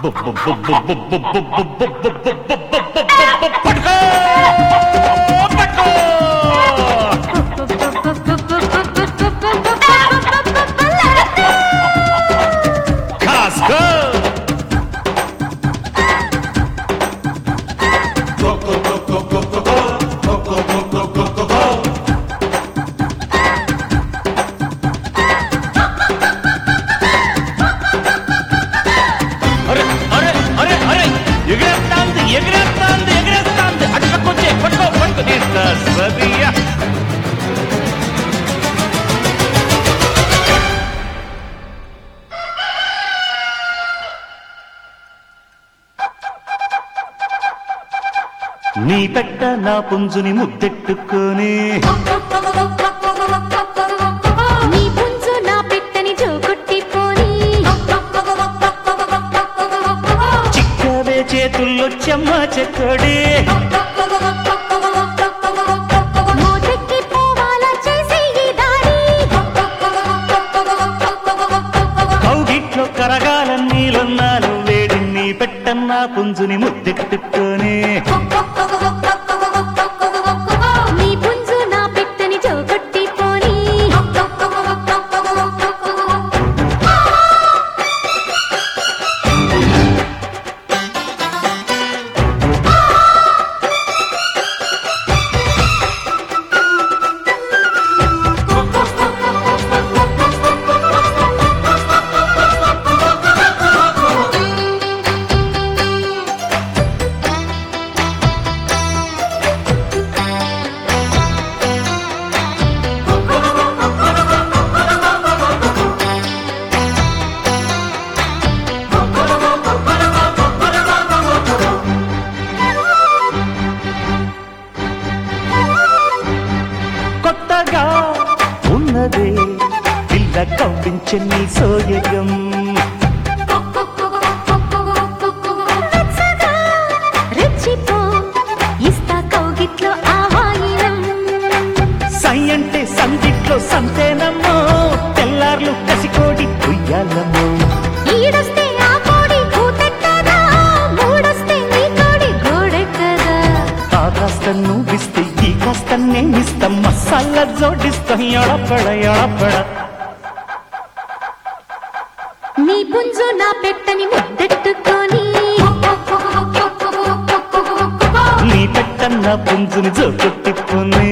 పట్టుకో పట్టుకో కాస్కో అరే అరే అరే అరే ఎగిరేస్తాంది ఎగిరేస్తాంది ఎగిరేస్తాంది అటు పక్కొచ్చే పట్టుకో పట్టుకో ఇంత సదియా నీ పెట్ట నా పుంజుని ముద్దెట్టుకొని నీ పుంజు నా పెట్టని జోకొట్టిపోని చిక్కవే చేతుల్లో చెమ్మ చెక్కడే మోటెక్కి పోవాలా చేసి ఈ దారి కౌగిట్లో కరగాల నీలున్నాను వేడి నీ పెట్ట నా పుంజుని ముద్దెట్టుకొని నీ పుంజు నా పెట్టని జోకొట్టిపోని కొత్తగా ఉన్నదే పిల్ల కవ్వించే నీ సోయగం వెచ్చగా రెచ్చిపో ఇస్తా కౌగిట్లో ఆవాయినం సై అంటే సందిట్లో సంతేనమ్మో తెల్లార్లు కసికోడి ఉయ్యాలమ్మో ఈడొస్తే ఆ కోడి కూతెక్కదా మూడొస్తే నీ కోడి గోడెక్కదా ఆ కాస్త నువ్విస్తే ఈ కాస్త నేనిస్తాం మసాలా జోడిస్తాం ఎడపడ ఎడపడ నీ పుంజు నా పెట్టని ముద్దెట్టుకొని నీ పెట్టన్న పుంజుని జోకొట్టిప్పునే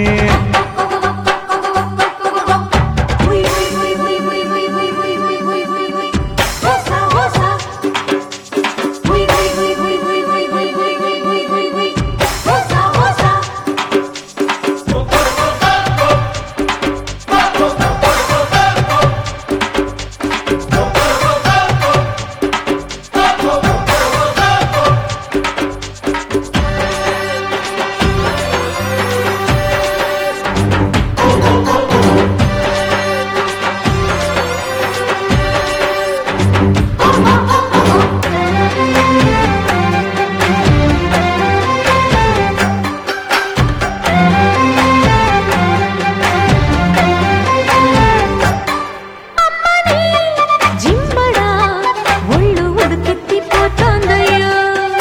జింబడా ఒళ్ళు ఉడుకెత్తిపోతోందయ్యో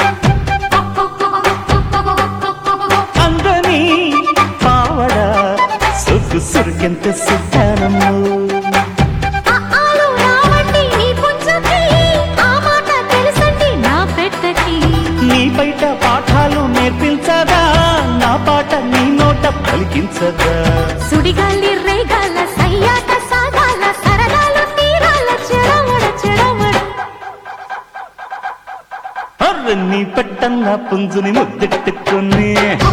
అందని పావడ సొగ్గు సురికెంత సుద్దానమ్మో ఆ ఆలు రావండి నీ పుంజుకి ఆ మాట తెలుసండి నా పెట్టకి నీ బయట పాఠాలు నేర్పించదా నా పాట నీ నోట పలికించదా సుడిగాలి రేగాల సయ్యాట సాగాల సరదాలు తీరాల చెడమడ చెడమడ అర్ర నీ పెట్టన్న పుంజుని ముద్దెట్టుకుని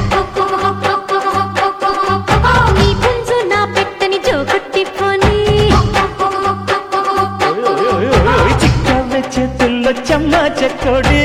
నీ పుంజు నా పెట్టని జోకొట్టిపోని చిక్కవే చేతుల్లో చెమ్మ చెక్కడి